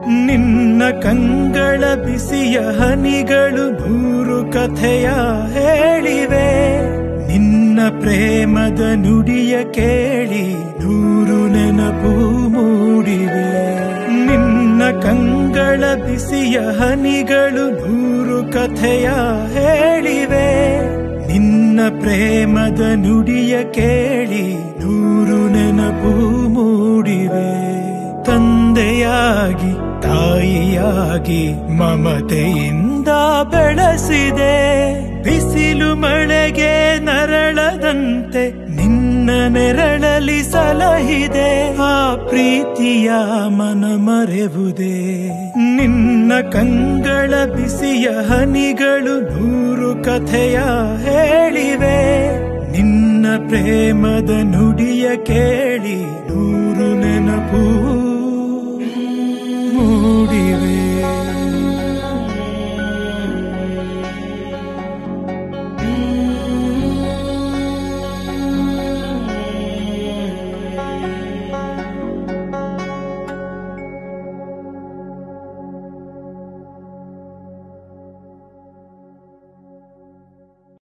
ನಿನ್ನ ಕಂಗಳ ಬಿಸಿಯ ಹನಿಗಳು ನೂರು ಕಥೆಯ ಹೇಳಿವೆ ನಿನ್ನ ಪ್ರೇಮದ ನುಡಿಯ ಕೇಳಿ ನೂರು ನೆನಪು ಮೂಡಿವೆ ನಿನ್ನ ಕಂಗಳ ಬಿಸಿಯ ಹನಿಗಳು ನೂರು ಕಥೆಯ ಹೇಳಿವೆ ನಿನ್ನ ಪ್ರೇಮದ ನುಡಿಯ ಕೇಳಿ ನೂರು ನೆನಪು ಮೂಡಿವೆ ತಂದೆಯಾಗಿ ತಾಯಿಯಾಗಿ ಮಮತೆಯಿಂದ ಬೆಳೆಸಿದೆ ಬಿಸಿಲು ಮಳೆಗೆ ನರಳದಂತೆ ನಿನ್ನ ನೆರಳಲಿ ಸಲಹಿದೆ ಆ ಪ್ರೀತಿಯ ಮನ ಮರೆವುದೇ ನಿನ್ನ ಕಂಗಳ ಬಿಸಿಯ ಹನಿಗಳು ನೂರು ಕಥೆಯ ಹೇಳಿವೆ ನಿನ್ನ ಪ್ರೇಮದ ನುಡಿಯ ಕೇಳಿ ನೂರು ನೆನಪು ಮೂಡಿವೆ